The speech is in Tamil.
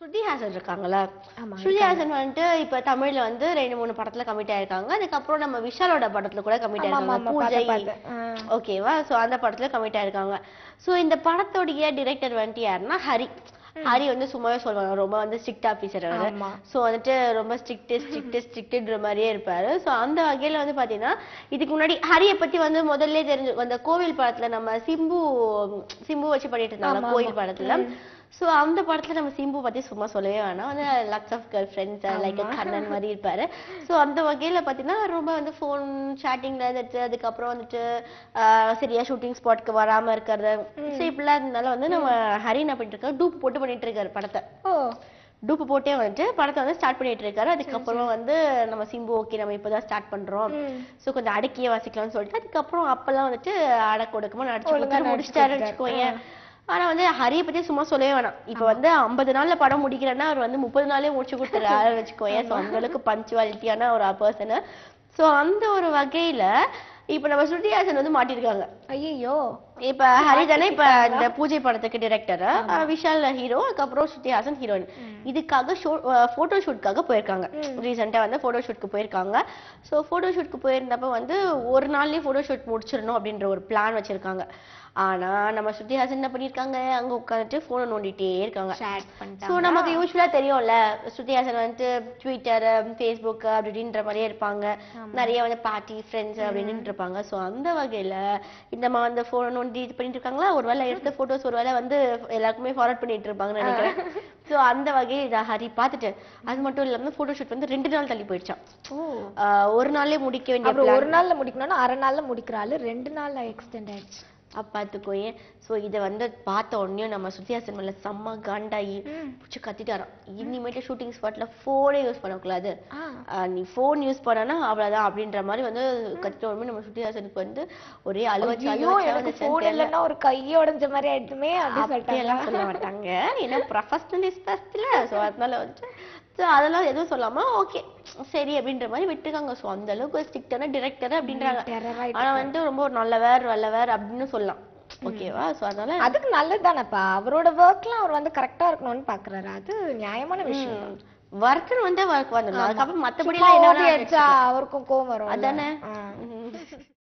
ஸ்ருதிஹாசன் இருக்காங்கல்ல ஆமா, ஸ்ருதிஹாசன் வந்துட்டு இப்ப தமிழ்ல வந்து ரெண்டு மூணு படத்துல கமிட் ஆயிருக்காங்க அதுக்கப்புறம் நம்ம விஷாலோட படத்துல கூட கமிட் ஆமா, ஆமா, ஆயிருக்காங்க ஆமா, பூஜை பார்த்தேன், பார்த்தேன். ஆ. ஓகேவா சோ அந்த படத்துல கமிட் ஆயிருக்காங்க சோ இந்த படத்தோடைய டிரெக்டர் வந்துட்டு யாருன்னா ஹரி ஹரி வந்து சும்மாவே சொல்லுவாங்க ரொம்ப வந்து ஸ்ட்ரிக்ட் ஆபீசர் அவரு ஆமா. சோ வந்துட்டு ரொம்ப ஸ்ட்ரிக்ட் ஸ்ட்ரிக்ட் ஸ்ட்ரிக்ட்ன்ற மாதிரியே இருப்பாரு சோ அந்த வகையில வந்து பாத்தீங்கன்னா இதுக்கு முன்னாடி ஹரிய பத்தி வந்து முதல்ல தெரிஞ்சு அந்த கோவில் படத்துல நம்ம சிம்பு சிம்பு வச்சு பண்ணிட்டு இருந்தாங்க ஆமா, கோயில் ஆமா. படத்துல சோ அந்த படத்துல நம்ம சிம்பு பத்தி சும்மா சொல்லவே வேணாம் வந்து lots of girlfriends like Kannan மாதிரி இருப்பாரு சோ அந்த வகையில பாத்தீங்கன்னா ரொம்ப வந்து ஃபோன் சேட்டிங்ல இருந்துட்டு அதுக்கப்புறம் வந்துட்டு ஆஹ் சரியா ஷூட்டிங் ஸ்பாட்க்கு வராம இருக்கிறது சோ இப்படிலாம் இருந்தனால வந்து நம்ம ஹரி என்ன பண்ணிட்டு இருக்காரு டூப் போட்டு பண்ணிட்டு இருக்காரு படத்தை ஓ டூப்பு போட்டே வந்துட்டு படத்தை வந்து ஸ்டார்ட் பண்ணிட்டு இருக்காரு அதுக்கப்புறம் வந்து நம்ம சிம்பு ஓகே நம்ம இப்பதான் ஸ்டார்ட் பண்றோம் ம். சோ கொஞ்சம் அடக்கியே வாசிக்கலாம்னு சொல்லிட்டு அதுக்கப்புறம் அப்பெல்லாம் வந்துட்டு அடக்க ஒடுக்கமா நடிச்சு ஒழுங்கா கொடுத்துட்டு நடிச்சு முடிச்சிட்டாரு கொடுத்தாரு. வச்சுக்கோங்க ஆனா வந்து ஹரிய பத்தி சும்மா சொல்லவே வேணாம் இப்ப வந்து ஐம்பது நாள்ல படம் முடிக்கிறேன்னா அவர் வந்து முப்பது நாளே முடிச்சு கொடுத்துறாரு வச்சுக்கோங்க சோ அந்த அளவுக்கு பஞ்சுவாலிட்டியான ஒரு பர்சன் சோ அந்த ஒரு வகையில இப்ப நம்ம ஸ்ருதிஹாசன் வந்து மாட்டிருக்காங்க ஐயோ இப்ப ஹரி தானே இப்ப இந்த பூஜை படத்துக்கு டிரெக்டர் விஷால் ஹீரோ அதுக்கப்புறம் ஸ்ருதிஹாசன் ஹீரோயின் இதுக்காக ஷோ போட்டோ ஷூட்காக போயிருக்காங்க ரீசெண்டா வந்து போட்டோ ஷூட்க்கு போயிருக்காங்க சோ போட்டோ ஷூட்க்கு போயிருந்தப்ப வந்து ஒரு நாள்லயே போட்டோ ஷூட் முடிச்சிடணும் அப்படின்ற ஒரு பிளான் வச்சிருக்காங்க ஆனா நம்ம ஸ்ருதிஹாசன் என்ன பண்ணிருக்காங்க அங்க உட்காந்துட்டு போனை நோண்டிட்டே இருக்காங்க ஷேர் சோ பண்ணிட்டாங்க நமக்கு யூஸ்வலா தெரியும்ல ஸ்ருதிஹாசன் வந்துட்டு ட்விட்டர் ஃபேஸ்புக் அப்படின்ற மாதிரியே இருப்பாங்க நிறைய வந்து பார்ட்டி ஃப்ரெண்ட்ஸ் அப்படின்னு இருப்பாங்க சோ அந்த வகையில இந்த மா அந்த போன் நோண்டி இது பண்ணிட்டு இருக்காங்களா ஒருவேளை எடுத்த போட்டோஸ் ஒருவேளை வந்து எல்லாருக்குமே ஃபார்வர்ட் பண்ணிட்டு இருப்பாங்கன்னு நினைக்கிறேன் சோ அந்த வகையில் இதை ஹரி பார்த்துட்டு அது மட்டும் இல்லாம போட்டோ ஷூட் வந்து ரெண்டு நாள் தள்ளி போயிடுச்சான் ஓ ஆஹ் ஒரு நாள்லயே முடிக்க வேண்டிய அப்புறம் ஒரு நாள்ல முடிக்கணும்னா அரை நாள்ல முடிக்கிறாள் ரெண்டு நாள்ல எக்ஸ்டெண்ட் ஆயிடுச்சு பார்த்துக்கோயே சோ இதை வந்து பார்த்த உடனே நம்ம சுத்தியாசன் மேல செம்ம காண்டாயி பிடிச்சி கத்திட்டாராம் இனிமேட்டு ஷூட்டிங் ஸ்பாட்ல போனே யூஸ் பண்ணக்கூடாது ஆ ஆஹ் நீ ஃபோன் யூஸ் பண்ணனா அவ்வளவுதான் அப்படின்ற மாதிரி வந்து கத்திட்ட உடனே நம்ம சுத்தியாசனுக்கு வந்து ஒரே அழுவச்சு ஐயோ அழுவச்சு எனக்கு போன் இல்லைன்னா ஒரு கையே உடைஞ்ச மாதிரி ஆயிடுமே அப்படி சொல்லிட்டாங்க அப்படியெல்லாம் சொல்ல மாட்டாங்க ஏன்னா ப்ரொஃபஷனலிஸ்ட்ல சோ அதனால வந்துட்டு so அதெல்லாம் எதுவும் சொல்லாம ஓகே சரி அப்படின்ற மாதிரி விட்டுருக்காங்க சோ அந்த அளவுக்கு ஸ்ட்ரிக்டான டிரெக்டர் அப்படின்றாங்க terror ஆயிட்டு ஆனா வந்துட்டு ரொம்ப ஒரு நல்லவர் வல்லவர் அப்படின்னு சொல்லலாம் ஓகேவா சோ அதனால அதுக்கு நல்லதுதானப்பா அவரோட ஒர்க்லாம் அவர் வந்து கரெக்டா இருக்கணும்னு பாக்குறாரு அது நியாயமான விஷயம் தான். ஒர்க்குன்னு வந்து ஒர்க் வந்துடணும் அதுக்கப்புறம் மத்தபடி சும்மா எல்லாம் என்ன ஓடி வேணா அடிச்சா அவருக்கும் கோவம் வரும் அதானே ஆ. ம்.